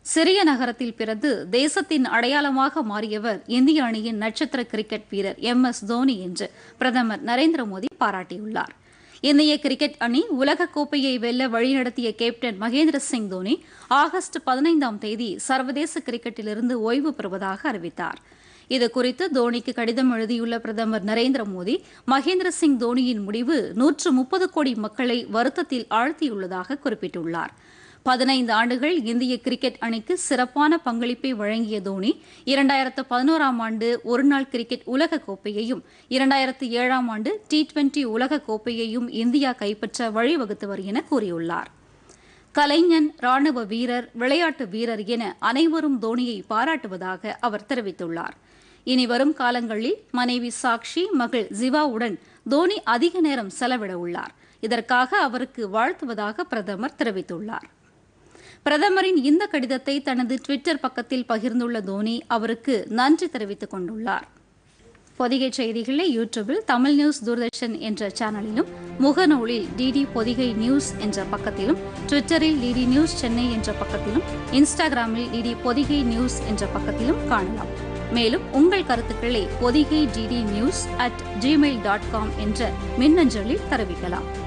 சிறிய நகரத்தில் பிறந்து தேசத்தின் அடையாளமாக மாறியவர் இந்திய அணியின் நட்சத்திர கிரிக்கெட் வீரர் எம் எஸ் தோனி என்று பிரதமர் நரேந்திர மோடி பாராட்டியுள்ளார் இந்திய கிரிக்கெட் அணி உலகக்கோப்பையை வெல்ல வழிநடத்திய கேப்டன் மகேந்திர சிங் தோனி ஆகஸ்ட் பதினைந்தாம் தேதி சர்வதேச கிரிக்கெட்டிலிருந்து ஓய்வு பெறுவதாக அறிவித்தார் இதுகுறித்து தோனிக்கு கடிதம் எழுதியுள்ள பிரதமர் நரேந்திர மோடி மகேந்திர சிங் தோனியின் முடிவு நூற்று முப்பது கோடி மக்களை வருத்தத்தில் ஆழ்த்தியுள்ளதாக குறிப்பிட்டுள்ளார் பதினைந்து ஆண்டுகள் இந்திய கிரிக்கெட் அணிக்கு சிறப்பான பங்களிப்பை வழங்கிய தோனி இரண்டாயிரத்து பதினோராம் ஆண்டு ஒருநாள் கிரிக்கெட் உலகக் கோப்பையையும் இரண்டாயிரத்து ஏழாம் ஆண்டு டி டுவெண்டி உலகக் கோப்பையையும் இந்தியா கைப்பற்ற வழிவகுத்தவர் என கூறியுள்ளார் கலைஞன் ராணுவ வீரர் விளையாட்டு வீரர் என அனைவரும் தோனியை பாராட்டுவதாக அவர் தெரிவித்துள்ளார் இனி வரும் காலங்களில் மனைவி சாக்ஷி மகள் ஜிவாவுடன் தோனி அதிக நேரம் செலவிட உள்ளார் இதற்காக அவருக்கு வாழ்த்துவதாக பிரதமர் தெரிவித்துள்ளார் பிரதமரின் இந்த கடிதத்தை தனது டுவிட்டர் பக்கத்தில் பகிர்ந்துள்ள தோனி அவருக்கு நன்றி தெரிவித்துக் கொண்டுள்ளார் பொதிகை செய்திகளை யூடியூபில் தமிழ் நியூஸ் தூர்தர்ஷன் என்ற சேனலிலும் முகநூலில் டிடி பொதிகை நியூஸ் என்ற பக்கத்திலும் ட்விட்டரில் டிடி நியூஸ் சென்னை என்ற பக்கத்திலும் இன்ஸ்டாகிராமில் டிடி பொதிகை நியூஸ் என்ற பக்கத்திலும் காணலாம் மேலும் உங்கள் கருத்துக்களை Podhigai DD news at Gmail dot com என்ற மின்னஞ்சலில் தெரிவிக்கலாம்